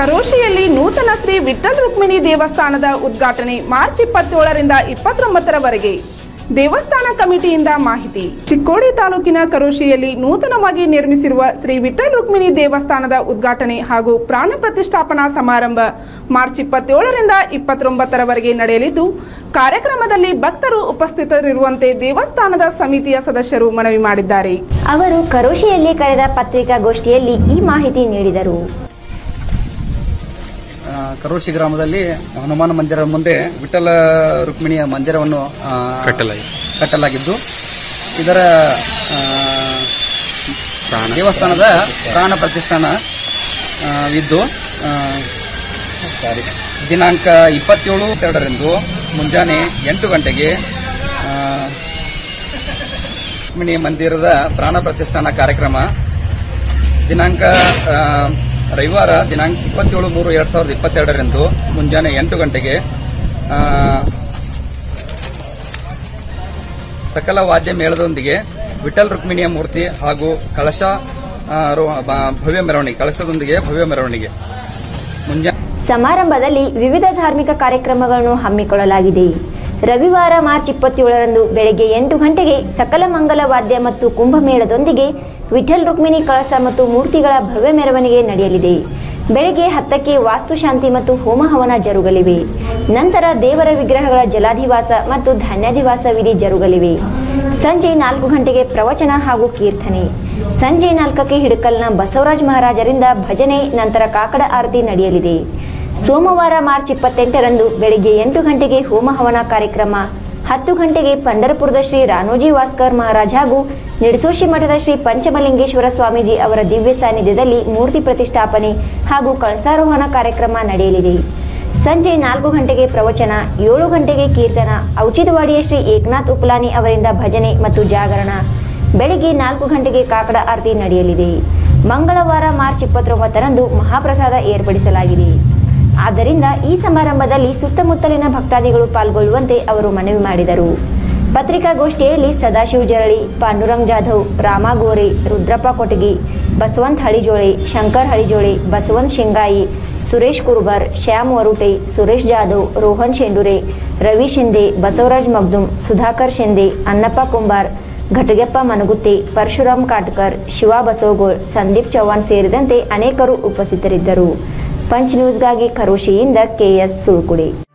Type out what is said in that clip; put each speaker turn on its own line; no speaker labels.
ಕರೋಶಿಯಲ್ಲಿ ನೂತನ ಶ್ರೀ ವಿಠ್ಠಲ್ ರುಕ್ಮಿಣಿ ದೇವಸ್ಥಾನದ ಉದ್ಘಾಟನೆ ಮಾರ್ಚ್ ಇಪ್ಪತ್ತೇಳರಿಂದ ಇಪ್ಪತ್ತೊಂಬತ್ತರವರೆಗೆ ದೇವಸ್ಥಾನ ಕಮಿಟಿಯಿಂದ ಮಾಹಿತಿ ಚಿಕ್ಕೋಡಿ ತಾಲೂಕಿನ ಕರೋಶಿಯಲ್ಲಿ ನೂತನವಾಗಿ ನಿರ್ಮಿಸಿರುವ ಶ್ರೀ ವಿಠ್ಠಲ್ ರುಕ್ಮಿಣಿ ದೇವಸ್ಥಾನದ ಉದ್ಘಾಟನೆ ಹಾಗೂ ಪ್ರಾಣ ಪ್ರತಿಷ್ಠಾಪನಾ ಸಮಾರಂಭ ಮಾರ್ಚ್ ಇಪ್ಪತ್ತೇಳರಿಂದ ಇಪ್ಪತ್ತೊಂಬತ್ತರವರೆಗೆ ನಡೆಯಲಿದ್ದು ಕಾರ್ಯಕ್ರಮದಲ್ಲಿ ಭಕ್ತರು ಉಪಸ್ಥಿತರಿರುವಂತೆ ದೇವಸ್ಥಾನದ ಸಮಿತಿಯ ಸದಸ್ಯರು ಮನವಿ ಮಾಡಿದ್ದಾರೆ
ಅವರು ಕರೋಶಿಯಲ್ಲಿ ಕರೆದ ಪತ್ರಿಕಾಗೋಷ್ಠಿಯಲ್ಲಿ ಈ ಮಾಹಿತಿ ನೀಡಿದರು
ಆ, ಕರೋಶಿ ಗ್ರಾಮದಲ್ಲಿ ಹನುಮಾನ ಮಂದಿರ ಮುಂದೆ ವಿಠಲ ರುಕ್ಮಿಣಿಯ ಮಂದಿರವನ್ನು ಆ, ಕಟ್ಟಲಾಗಿದ್ದು ಇದರ ಆ, ದೇವಸ್ಥಾನದ ಪ್ರಾಣ ಪ್ರತಿಷ್ಠಾನ ಆ, ಇದ್ದು ಆ, ಸಾರಿ ದಿನಾಂಕ ಇಪ್ಪತ್ತೇಳು ಎರಡರಂದು ಮುಂಜಾನೆ ಎಂಟು ಗಂಟೆಗೆ ಆ, ರುಕ್ಮಿಣಿ ಮಂದಿರದ ಪ್ರಾಣ ಪ್ರತಿಷ್ಠಾನ ಕಾರ್ಯಕ್ರಮ ದಿನಾಂಕ ಆ, ರವಿವಾರ ದಿನಾಂಕ ಇಪ್ಪತ್ತೇಳು ಮೂರು ಎರಡ್ ಸಾವಿರದ ಇಪ್ಪತ್ತೆರಡರಂದು ಮುಂಜಾನೆ ಎಂಟು ಗಂಟೆಗೆ ಆ, ಸಕಲ ವಾದ್ಯ ಮೇಳದೊಂದಿಗೆ ವಿಠಲ್ ರುಕ್ಮಿಣಿಯ ಮೂರ್ತಿ ಹಾಗೂ ಕಳಶ ಆ, ರೋ- ಬ- ಭವ್ಯ ಮೆರವಣಿಗೆ ಕಳಶದೊಂದಿಗೆ ಭವ್ಯ ಮೆರವಣಿಗೆ ಮುಂಜಾನೆ
ಸಮಾರಂಭದಲ್ಲಿ ವಿವಿಧ ಧಾರ್ಮಿಕ ಕಾರ್ಯಕ್ರಮಗಳನ್ನು ಹಮ್ಮಿಕೊಳ್ಳಲಾಗಿದೆ ರವಿವಾರ ಮಾರ್ಚ್ ಇಪ್ಪತ್ತೇಳರಂದು ಬೆಳಗ್ಗೆ ಎಂಟು ಗಂಟೆಗೆ ಸಕಲ ಮಂಗಲ ವಾದ್ಯ ಮತ್ತು ಕುಂಭಮೇಳದೊಂದಿಗೆ ವಿಠಲ್ ರುಕ್ಮಿಣಿ ಕಳಸ ಮತ್ತು ಮೂರ್ತಿಗಳ ಭವ್ಯ ಮೆರವಣಿಗೆ ನಡೆಯಲಿದೆ ಬೆಳಗ್ಗೆ ಹತ್ತಕ್ಕೆ ವಾಸ್ತುಶಾಂತಿ ಮತ್ತು ಹೋಮ ಹವನ ಜರುಗಲಿವೆ ನಂತರ ದೇವರ ವಿಗ್ರಹಗಳ ಜಲಾಧಿವಾಸ ಮತ್ತು ಧಾನ್ಯಾಧಿವಾಸ ವಿಧಿ ಜರುಗಲಿವೆ ಸಂಜೆ ನಾಲ್ಕು ಗಂಟೆಗೆ ಪ್ರವಚನ ಹಾಗೂ ಕೀರ್ತನೆ ಸಂಜೆ ನಾಲ್ಕಕ್ಕೆ ಹಿಡಕಲ್ನ ಬಸವರಾಜ ಮಹಾರಾಜರಿಂದ ಭಜನೆ ನಂತರ ಕಾಕಡ ಆರತಿ ನಡೆಯಲಿದೆ ಸೋಮವಾರ ಮಾರ್ಚ್ ಇಪ್ಪತ್ತೆಂಟರಂದು ಬೆಳಗ್ಗೆ ಎಂಟು ಗಂಟೆಗೆ ಹೋಮ ಹವನ ಕಾರ್ಯಕ್ರಮ ಹತ್ತು ಗಂಟೆಗೆ ಪಂಡರಪುರದ ಶ್ರೀ ರಾನೋಜಿ ವಾಸ್ಕರ್ ಮಹಾರಾಜ್ ಹಾಗೂ ನಿಡಸೋಶಿ ಮಠದ ಶ್ರೀ ಪಂಚಮಲಿಂಗೇಶ್ವರ ಸ್ವಾಮೀಜಿ ಅವರ ದಿವ್ಯ ಸಾನ್ನಿಧ್ಯದಲ್ಲಿ ಮೂರ್ತಿ ಪ್ರತಿಷ್ಠಾಪನೆ ಹಾಗೂ ಕಳಸಾರೋಹಣ ಕಾರ್ಯಕ್ರಮ ನಡೆಯಲಿದೆ ಸಂಜೆ ನಾಲ್ಕು ಗಂಟೆಗೆ ಪ್ರವಚನ ಏಳು ಗಂಟೆಗೆ ಕೀರ್ತನ ಔಚಿತವಾಡಿಯ ಶ್ರೀ ಏಕನಾಥ್ ಉಪ್ಲಾನಿ ಅವರಿಂದ ಭಜನೆ ಮತ್ತು ಜಾಗರಣ ಬೆಳಿಗ್ಗೆ ನಾಲ್ಕು ಗಂಟೆಗೆ ಕಾಕಡ ಆರತಿ ನಡೆಯಲಿದೆ ಮಂಗಳವಾರ ಮಾರ್ಚ್ ಇಪ್ಪತ್ತೊಂಬತ್ತರಂದು ಮಹಾಪ್ರಸಾದ ಏರ್ಪಡಿಸಲಾಗಿದೆ ಆದ್ದರಿಂದ ಈ ಸಮಾರಂಭದಲ್ಲಿ ಸುತ್ತಮುತ್ತಲಿನ ಭಕ್ತಾದಿಗಳು ಪಾಲ್ಗೊಳ್ಳುವಂತೆ ಅವರು ಮನವಿ ಮಾಡಿದರು ಪತ್ರಿಕಾಗೋಷ್ಠಿಯಲ್ಲಿ ಸದಾಶಿವ ಜರಳಿ ಪಾಂಡುರಂಗ್ ಜಾಧವ್ ರಾಮ ಗೋರೆ ರುದ್ರಪ್ಪ ಕೊಟಗಿ ಬಸವಂತ್ ಹಳಿಜೋಳೆ ಶಂಕರ್ ಹಳಿಜೋಳೆ ಬಸವಂತ್ ಶಿಂಗಾಯಿ ಸುರೇಶ್ ಕುರುಬರ್ ಶ್ಯಾಮ್ ವರುಟೆ ಸುರೇಶ್ ಜಾಧವ್ ರೋಹನ್ ಶೆಂಡುರೆ ರವಿ ಶಿಂದೆ ಬಸವರಾಜ್ ಮಗ್ದುಮ್ ಸುಧಾಕರ್ ಶಿಂದೆ ಅನ್ನಪ್ಪ ಕುಂಬಾರ್ ಘಟಗೆಪ್ಪ ಮನಗುತ್ತಿ ಪರಶುರಾಮ್ ಕಾಟ್ಕರ್ ಶಿವ ಬಸವಗೋಳ್ ಸಂದೀಪ್ ಚೌಹಾಣ್ ಸೇರಿದಂತೆ ಅನೇಕರು ಉಪಸ್ಥಿತರಿದ್ದರು ಪಂಚ್ ನ್ಯೂಸ್ಗಾಗಿ ಖರೋಶಿಯಿಂದ ಕೆಎಸ್ ಸುಳ್ಕುಡಿ